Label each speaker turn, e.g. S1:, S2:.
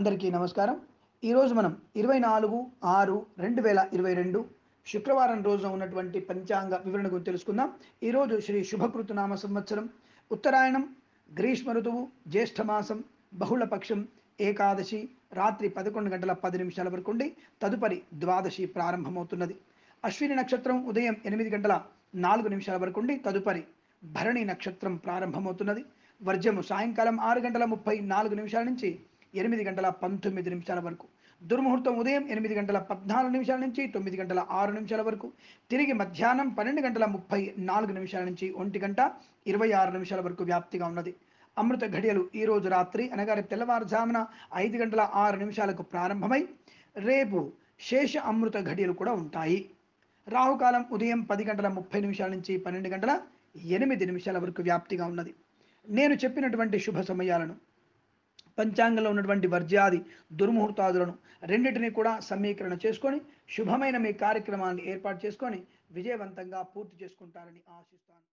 S1: అందరికీ నమస్కారం ఈరోజు మనం ఇరవై నాలుగు ఆరు రెండు వేల ఇరవై రెండు శుక్రవారం రోజున ఉన్నటువంటి పంచాంగ వివరణ గురించి తెలుసుకుందాం ఈరోజు శ్రీ శుభకృతునామ సంవత్సరం ఉత్తరాయణం గ్రీష్మ ఋతువు జ్యేష్ఠమాసం బహుళపక్షం ఏకాదశి రాత్రి పదకొండు గంటల పది నిమిషాల వరకు ఉండి తదుపరి ద్వాదశి ప్రారంభమవుతున్నది అశ్విని నక్షత్రం ఉదయం ఎనిమిది గంటల నాలుగు నిమిషాల వరకు ఉండి తదుపరి భరణి నక్షత్రం ప్రారంభమవుతున్నది వర్జము సాయంకాలం ఆరు గంటల ముప్పై నాలుగు నిమిషాల నుంచి ఎనిమిది గంటల పంతొమ్మిది నిమిషాల వరకు దుర్ముహూర్తం ఉదయం ఎనిమిది గంటల పద్నాలుగు నిమిషాల నుంచి తొమ్మిది గంటల ఆరు నిమిషాల వరకు తిరిగి మధ్యాహ్నం పన్నెండు గంటల ముప్పై నాలుగు నిమిషాల నుంచి ఒంటి గంట ఇరవై ఆరు నిమిషాల వరకు వ్యాప్తిగా ఉన్నది అమృత ఘడియలు ఈ రోజు రాత్రి అనగా రేపు తెల్లవారుజామున ఐదు గంటల ఆరు నిమిషాలకు ప్రారంభమై రేపు శేష అమృత ఘడియలు కూడా ఉంటాయి రాహుకాలం ఉదయం పది గంటల ముప్పై నిమిషాల నుంచి పన్నెండు గంటల ఎనిమిది నిమిషాల వరకు వ్యాప్తిగా ఉన్నది నేను చెప్పినటువంటి శుభ సమయాలను పంచాంగంలో ఉన్నటువంటి వర్జ్యాది దుర్ముహూర్తాదులను రెండింటినీ కూడా సమీకరణ చేసుకొని శుభమైన మీ కార్యక్రమాన్ని ఏర్పాటు చేసుకొని విజయవంతంగా పూర్తి చేసుకుంటారని ఆశిస్తాను